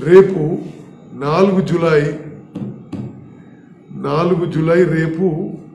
రేపు నాలుగు జులై నాలుగు జులై రేపు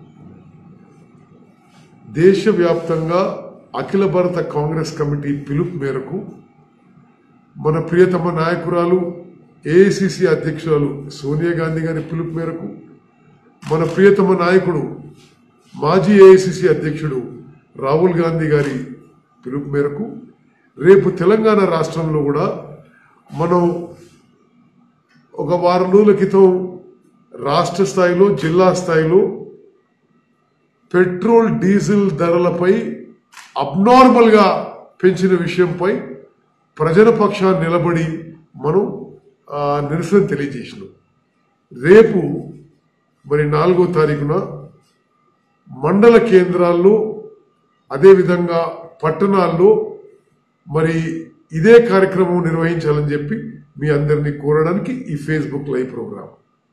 దేశవ్యాప్తంగా అఖిల భారత కాంగ్రెస్ కమిటీ పిలుపు మేరకు మన ప్రియతమ నాయకురాలు ఏఐసిసి అధ్యక్షురాలు సోనియా గాంధీ గారి పిలుపు మేరకు మన ప్రియతమ నాయకుడు మాజీ ఏఐసిసి అధ్యక్షుడు రాహుల్ గాంధీ గారి పిలుపు మేరకు రేపు తెలంగాణ రాష్ట్రంలో కూడా మనం ఒక వారం రోజుల క్రితం రాష్ట్ర స్థాయిలో జిల్లా స్థాయిలో పెట్రోల్ డీజిల్ ధరలపై అబ్నార్మల్గా పెంచిన విషయంపై ప్రజల పక్షాన్ని నిలబడి మనం ఆ, నిరసన తెలియజేసినాం రేపు మరి నాలుగో తారీఖున మండల కేంద్రాల్లో అదేవిధంగా పట్టణాల్లో మరి ఇదే కార్యక్రమం నిర్వహించాలని చెప్పి మీ అందరినీ కోరడానికి ఈ ఫేస్బుక్ లైవ్ ప్రోగ్రాం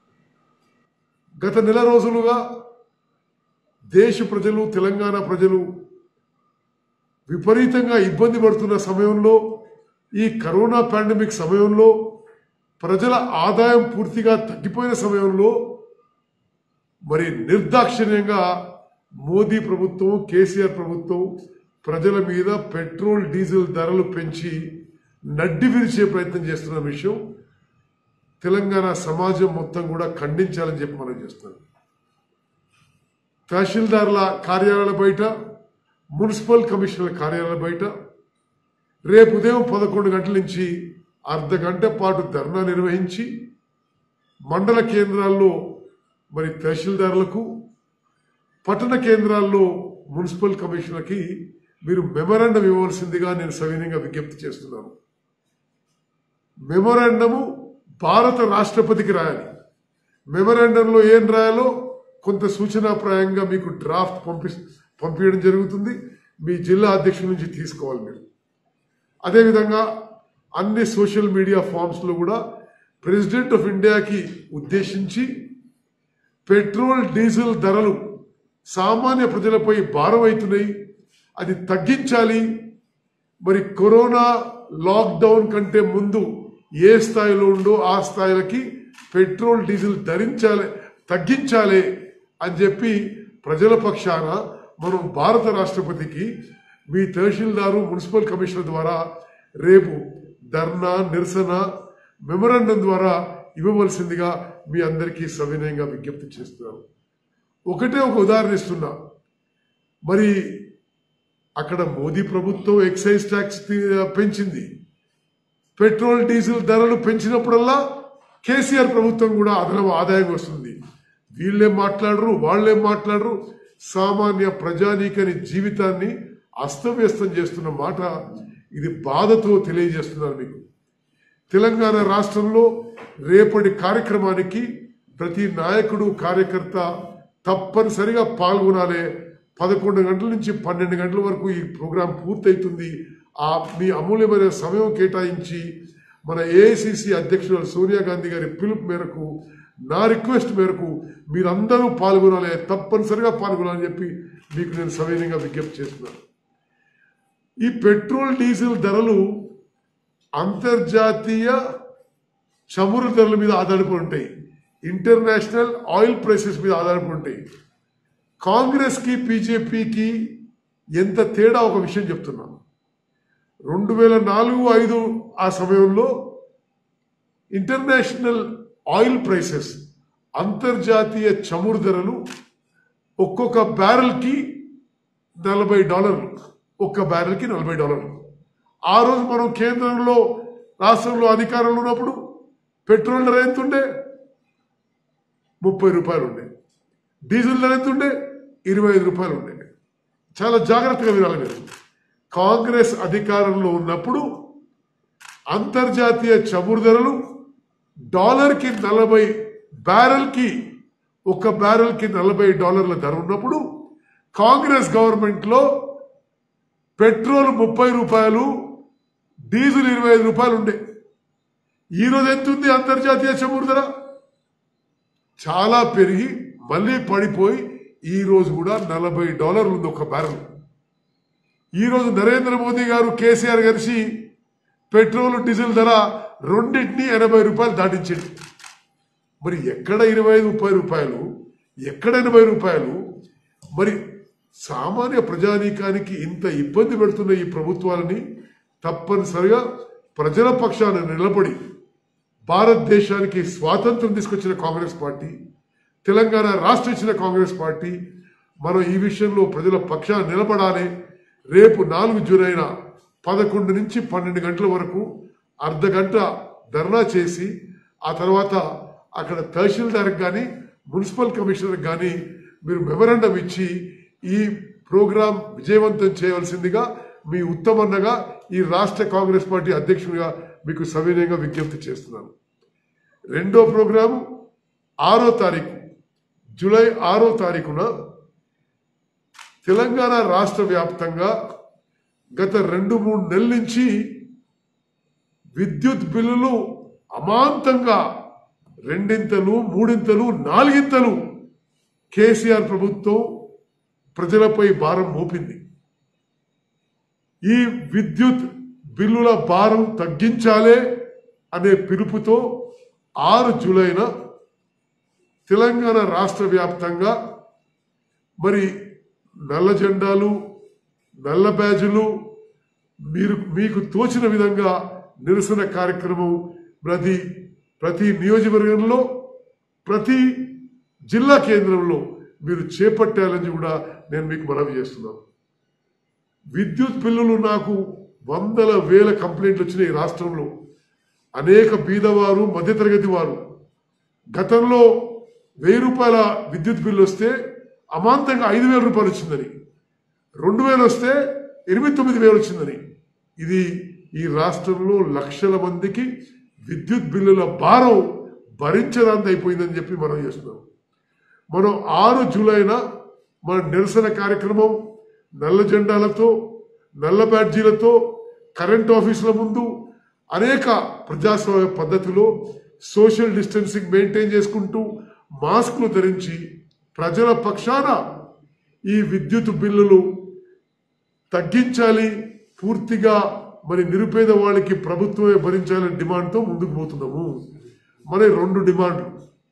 గత నెల రోజులుగా దేశ ప్రజలు తెలంగాణ ప్రజలు విపరీతంగా ఇబ్బంది పడుతున్న సమయంలో ఈ కరోనా పాండమిక్ సమయంలో ప్రజల ఆదాయం పూర్తిగా తగ్గిపోయిన సమయంలో మరి నిర్దాక్షిణ్యంగా మోదీ ప్రభుత్వం కేసీఆర్ ప్రభుత్వం ప్రజల మీద పెట్రోల్ డీజిల్ ధరలు పెంచి నడ్డి విరిచే ప్రయత్నం చేస్తున్న విషయం తెలంగాణ సమాజం మొత్తం కూడా ఖండించాలని చెప్పి మనం చేస్తున్నాం తహసీల్దార్ల కార్యాలయాల బయట మున్సిపల్ కమిషనర్ల కార్యాలయాల బయట రేపు ఉదయం పదకొండు గంటల నుంచి అర్ధ గంట పాటు ధర్నా నిర్వహించి మండల కేంద్రాల్లో మరి తహసీల్దారులకు పట్టణ కేంద్రాల్లో మున్సిపల్ కమిషనర్కి మీరు మెమరాండం ఇవ్వవలసిందిగా నేను సవినయంగా విజ్ఞప్తి చేస్తున్నాను మెమరాండము భారత రాష్ట్రపతికి రాయాలి మెమరాండంలో ఏం రాయాలో కొంత సూచనాప్రాయంగా మీకు డ్రాఫ్ట్ పంపి పంపించడం జరుగుతుంది మీ జిల్లా అధ్యక్షుల నుంచి తీసుకోవాలి మీరు అదేవిధంగా అన్ని సోషల్ మీడియా ఫామ్స్లో కూడా ప్రెసిడెంట్ ఆఫ్ ఇండియాకి ఉద్దేశించి పెట్రోల్ డీజిల్ ధరలు సామాన్య ప్రజలపై భారం అవుతున్నాయి అది తగ్గించాలి మరి కరోనా లాక్డౌన్ కంటే ముందు ఏ స్థాయిలో ఉందో ఆ స్థాయిలకి పెట్రోల్ డీజిల్ ధరించాలి తగ్గించాలి అని చెప్పి ప్రజల పక్షాన మనం భారత రాష్ట్రపతికి మీ తహసీల్దారు మున్సిపల్ కమిషనర్ ద్వారా రేపు ధర్నా నిరసన మెమరాండం ద్వారా ఇవ్వవలసిందిగా మీ అందరికీ సవినయంగా విజ్ఞప్తి చేస్తున్నాను ఒకటే ఒక ఉదాహరణ ఇస్తున్నా మరి అక్కడ మోదీ ప్రభుత్వం ఎక్సైజ్ ట్యాక్స్ తీ- పెంచింది పెట్రోల్ డీజిల్ ధరలు పెంచినప్పుడల్లా కేసీఆర్ ప్రభుత్వం కూడా అదనపు ఆదాయం వస్తుంది వీళ్ళేం మాట్లాడరు వాళ్ళేం మాట్లాడరు సామాన్య ప్రజానీకని జీవితాన్ని అస్తవ్యస్తం చేస్తున్న మాట ఇది బాధతో తెలియజేస్తున్నాను మీకు తెలంగాణ రాష్ట్రంలో రేపటి కార్యక్రమానికి ప్రతి నాయకుడు కార్యకర్త తప్పనిసరిగా పాల్గొనాలి పదకొండు గంటల నుంచి పన్నెండు గంటల వరకు ఈ ప్రోగ్రాం పూర్తవుతుంది ఆ మీ అమూల్యమైన సమయం కేటాయించి మన ఏఐసిసి అధ్యక్షురాలు సోనియా గాంధీ గారి పిలుపు మేరకు నా రిక్వెస్ట్ మేరకు మీరందరూ పాల్గొనాలి తప్పనిసరిగా పాల్గొనాలని చెప్పి మీకు నేను సవినయంగా విజ్ఞప్తి చేస్తున్నాను ఈ పెట్రోల్ డీజిల్ ధరలు అంతర్జాతీయ చమురు ధరల మీద ఆధారపడి ఉంటాయి ఇంటర్నేషనల్ ఆయిల్ ప్రైసెస్ మీద ఆధారపడి ఉంటాయి కాంగ్రెస్కి బీజేపీకి ఎంత తేడా ఒక విషయం చెప్తున్నాను రెండు వేల నాలుగు ఐదు ఆ సమయంలో ఇంటర్నేషనల్ ఆయిల్ ప్రైసెస్ అంతర్జాతీయ చమురు ధరలు ఒక్కొక్క బ్యారెల్కి నలభై డాలర్లు ఒక్క బ్యారెల్కి నలభై డాలర్లు ఆ రోజు మనం కేంద్రంలో రాష్ట్రంలో అధికారంలో ఉన్నప్పుడు పెట్రోల్ ధర ఎంత ఉండే ముప్పై రూపాయలు ఉండే డీజిల్ ధర ఎంత ఉండే ఇరవై ఐదు రూపాయలు ఉండే చాలా జాగ్రత్తగా వినాలి మీరు కాంగ్రెస్ అధికారంలో ఉన్నప్పుడు అంతర్జాతీయ చమురు ధరలు డాలర్కి నలభై బ్యారెల్కి ఒక బ్యారెల్కి నలభై డాలర్ల ధర ఉన్నప్పుడు కాంగ్రెస్ గవర్నమెంట్లో పెట్రోల్ ముప్పై రూపాయలు డీజిల్ ఇరవై ఐదు రూపాయలు ఉండే ఈరోజు ఎంత ఉంది అంతర్జాతీయ చమురు ధర చాలా పెరిగి మళ్ళీ పడిపోయి ఈ రోజు కూడా నలభై డాలర్లు ఉంది ఒక బ్యారెల్ ఈరోజు నరేంద్ర మోదీ గారు కేసీఆర్ కలిసి పెట్రోల్ డీజిల్ ధర రెండింటినీ ఎనభై రూపాయలు దాటించింది మరి ఎక్కడ ఇరవై ఐదు ముప్పై రూపాయలు ఎక్కడ ఎనభై రూపాయలు మరి సామాన్య ప్రజానీకానికి ఇంత ఇబ్బంది పెడుతున్న ఈ ప్రభుత్వాలని తప్పనిసరిగా ప్రజల పక్షాన నిలబడి భారతదేశానికి స్వాతంత్రం తీసుకొచ్చిన కాంగ్రెస్ పార్టీ తెలంగాణ రాష్ట్రం ఇచ్చిన కాంగ్రెస్ పార్టీ మనం ఈ విషయంలో ప్రజల పక్షాన నిలబడాలి రేపు నాలుగు జూలైన పదకొండు నుంచి పన్నెండు గంటల వరకు అర్ధ గంట ధర్నా చేసి ఆ తర్వాత అక్కడ తహసీల్దార్కి కానీ మున్సిపల్ కమిషనర్కి కానీ మీరు మెమరాండం ఇచ్చి ఈ ప్రోగ్రాం విజయవంతం చేయవలసిందిగా మీ ఉత్తమన్నగా ఈ రాష్ట్ర కాంగ్రెస్ పార్టీ అధ్యక్షునిగా మీకు సవినయంగా విజ్ఞప్తి చేస్తున్నాను రెండో ప్రోగ్రాము ఆరో తారీఖు జూలై ఆరో తారీఖున తెలంగాణ రాష్ట్ర వ్యాప్తంగా గత రెండు మూడు నెలల నుంచి విద్యుత్ బిల్లులు అమాంతంగా రెండింతలు మూడింతలు నాలుగింతలు కేసీఆర్ ప్రభుత్వం ప్రజలపై భారం మోపింది ఈ విద్యుత్ బిల్లుల భారం తగ్గించాలే అనే పిలుపుతో ఆరు జూలైన తెలంగాణ రాష్ట్ర వ్యాప్తంగా మరి నల్ల జెండాలు నల్ల బ్యాజులు మీరు మీకు తోచిన విధంగా నిరసన కార్యక్రమం ప్రతి ప్రతి నియోజకవర్గంలో ప్రతి జిల్లా కేంద్రంలో మీరు చేపట్టాలని కూడా నేను మీకు మనవి చేస్తున్నాను విద్యుత్ బిల్లులు నాకు వందల వేల కంప్లైంట్లు వచ్చినాయి ఈ రాష్ట్రంలో అనేక బీదవారు మధ్యతరగతి వారు గతంలో వెయ్యి రూపాయల విద్యుత్ బిల్లు వస్తే అమాంతంగా ఐదు వేల రూపాయలు వచ్చిందని రెండు వేలు వస్తే ఎనిమిది తొమ్మిది వేలు వచ్చిందని ఇది ఈ రాష్ట్రంలో లక్షల మందికి విద్యుత్ బిల్లుల భారం భరించడానికి అయిపోయిందని చెప్పి మనం చేస్తున్నాం మనం ఆరు జూలైన మన నిరసన కార్యక్రమం నల్ల జెండాలతో నల్ల బ్యాడ్జీలతో కరెంట్ ఆఫీసుల ముందు అనేక ప్రజాస్వామ్య పద్ధతిలో సోషల్ డిస్టెన్సింగ్ మెయింటైన్ చేసుకుంటూ మాస్కులు ధరించి ప్రజల పక్షాన ఈ విద్యుత్ బిల్లులు తగ్గించాలి పూర్తిగా మరి నిరుపేద వాళ్ళకి ప్రభుత్వమే భరించాలనే డిమాండ్తో ముందుకు పోతున్నాము మన రెండు డిమాండ్లు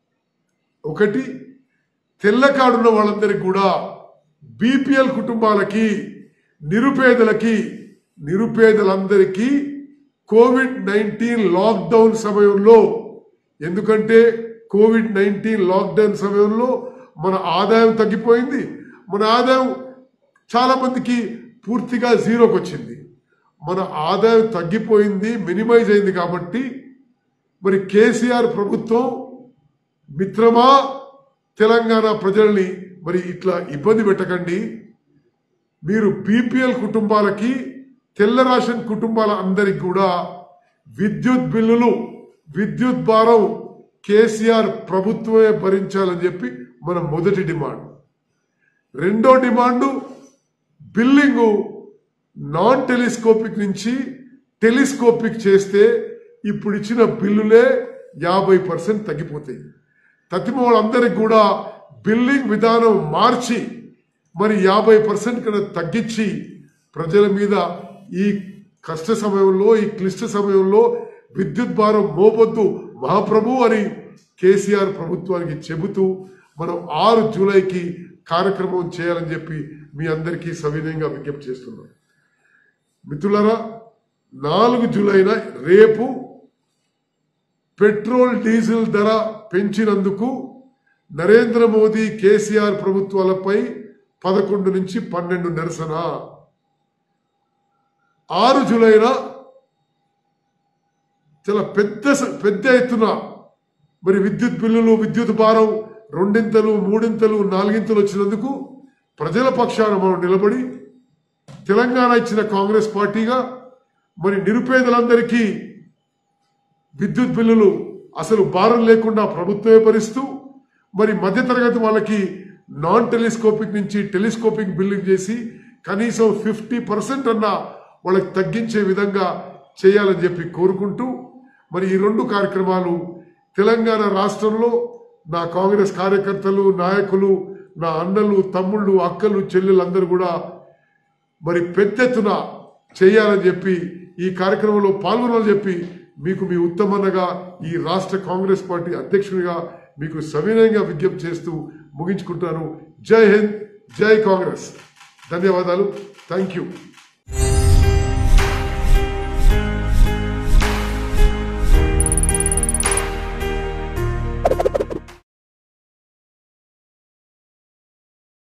ఒకటి తెల్ల కార్డున్న వాళ్ళందరికీ కూడా బీపీఎల్ కుటుంబాలకి నిరుపేదలకి నిరుపేదలందరికీ కోవిడ్ నైన్టీన్ లాక్డౌన్ సమయంలో ఎందుకంటే కోవిడ్ నైన్టీన్ లాక్డౌన్ సమయంలో మన ఆదాయం తగ్గిపోయింది మన ఆదాయం చాలా మందికి పూర్తిగా జీరోకి వచ్చింది మన ఆదాయం తగ్గిపోయింది మినిమైజ్ అయింది కాబట్టి మరి కేసీఆర్ ప్రభుత్వం మిత్రమా తెలంగాణ ప్రజల్ని మరి ఇట్లా ఇబ్బంది పెట్టకండి మీరు బీపీఎల్ కుటుంబాలకి తెల్ల రేషన్ కుటుంబాల అందరికి కూడా విద్యుత్ బిల్లులు విద్యుత్ భారం కేసీఆర్ ప్రభుత్వమే భరించాలని చెప్పి మన మొదటి డిమాండ్ రెండో డిమాండు బిల్లింగు నాన్ టెలిస్కోపిక్ నుంచి టెలిస్కోపిక్ చేస్తే ఇప్పుడు ఇచ్చిన బిల్లులే యాభై పర్సెంట్ తగ్గిపోతాయి తగ్గిన వాళ్ళందరికీ కూడా బిల్లింగ్ విధానం మార్చి మరి యాభై పర్సెంట్ కన్నా తగ్గించి ప్రజల మీద ఈ కష్ట సమయంలో ఈ క్లిష్ట సమయంలో విద్యుత్ భారం మోపొద్దు మహాప్రభు అని కేసీఆర్ ప్రభుత్వానికి చెబుతూ మనం ఆరు జూలైకి కార్యక్రమం చేయాలని చెప్పి మీ అందరికీ సవినయంగా విజ్ఞప్తి చేస్తున్నాం మిత్రులారా నాలుగు జూలైన రేపు పెట్రోల్ డీజిల్ ధర పెంచినందుకు నరేంద్ర మోదీ కేసీఆర్ ప్రభుత్వాలపై పదకొండు నుంచి పన్నెండు నిరసన ఆరు జూలైన చాలా పెద్ద స- పెద్ద ఎత్తున మరి విద్యుత్ బిల్లులు విద్యుత్ భారం రెండింతలు మూడింతలు నాలుగింతలు వచ్చినందుకు ప్రజల పక్షాన మనం నిలబడి తెలంగాణ ఇచ్చిన కాంగ్రెస్ పార్టీగా మరి నిరుపేదలందరికీ విద్యుత్ బిల్లులు అసలు భారం లేకుండా ప్రభుత్వమే భరిస్తూ మరి మధ్యతరగతి వాళ్ళకి నాన్ టెలిస్కోపిక్ నుంచి టెలిస్కోపిక్ బిల్లింగ్ చేసి కనీసం ఫిఫ్టీ పర్సెంట్ అన్న వాళ్ళకి తగ్గించే విధంగా చేయాలని చెప్పి కోరుకుంటూ మరి ఈ రెండు కార్యక్రమాలు తెలంగాణ రాష్ట్రంలో నా కాంగ్రెస్ కార్యకర్తలు నాయకులు నా అన్నలు తమ్ముళ్ళు అక్కలు చెల్లెలు కూడా మరి పెద్ద ఎత్తున చేయాలని చెప్పి ఈ కార్యక్రమంలో పాల్గొనాలని చెప్పి మీకు మీ ఉత్తమన్నగా ఈ రాష్ట్ర కాంగ్రెస్ పార్టీ అధ్యక్షునిగా మీకు సవినయంగా విజ్ఞప్తి చేస్తూ ముగించుకుంటాను జై హింద్ జై కాంగ్రెస్ ధన్యవాదాలు థ్యాంక్ యూ